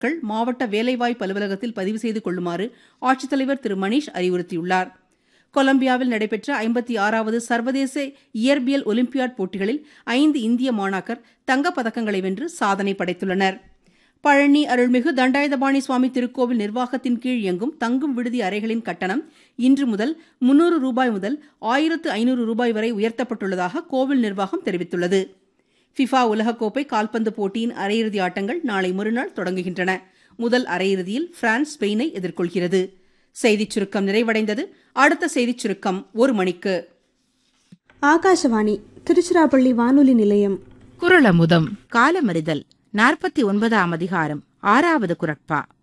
கள் மாவட்ட வேலைவாய்ப்பு அலுவலகத்தில் பதிவு செய்து கொள்ளுமாறு ஆட்சித்தலைவர் திரு மணீஷ் அறிவுறுத்தியுள்ளார் கொலம்பியாவில் நடைபெற்ற ஐம்பத்தி ஆறாவது சர்வதேச இயற்பியல் ஒலிம்பியாட் போட்டிகளில் ஐந்து இந்திய மாணாக்கர் தங்கப் பதக்கங்களை வென்று சாதனை படைத்துள்ளனர் பழனி அருள்மிகு தண்டாயுதபாணி சுவாமி திருக்கோவில் நிர்வாகத்தின் கீழ் இயங்கும் தங்கும் விடுதி அறைகளின் கட்டணம் இன்று முதல் முன்னூறு ரூபாய் முதல் ஆயிரத்து ஐநூறு ரூபாய் வரை உயர்த்தப்பட்டுள்ளதாக கோவில் நிர்வாகம் தெரிவித்துள்ளது ஃபிஃபா உலகக்கோப்பை கால்பந்து போட்டியின் அரையிறுதி ஆட்டங்கள் நாளை மறுநாள் தொடங்குகின்றன முதல் அரையிறுதியில் பிரான்ஸ் ஸ்பெயினை எதிர்கொள்கிறது செய்திச் சுருக்கம் நிறைவடைந்தது அடுத்த செய்திச் சுருக்கம் ஒரு மணிக்கு ஆகாஷவாணி திருச்சிராப்பள்ளி வானொலி நிலையம் குரலமுதம் காலமறிதல் நாற்பத்தி ஒன்பதாம் அதிகாரம் ஆறாவது குரட்பா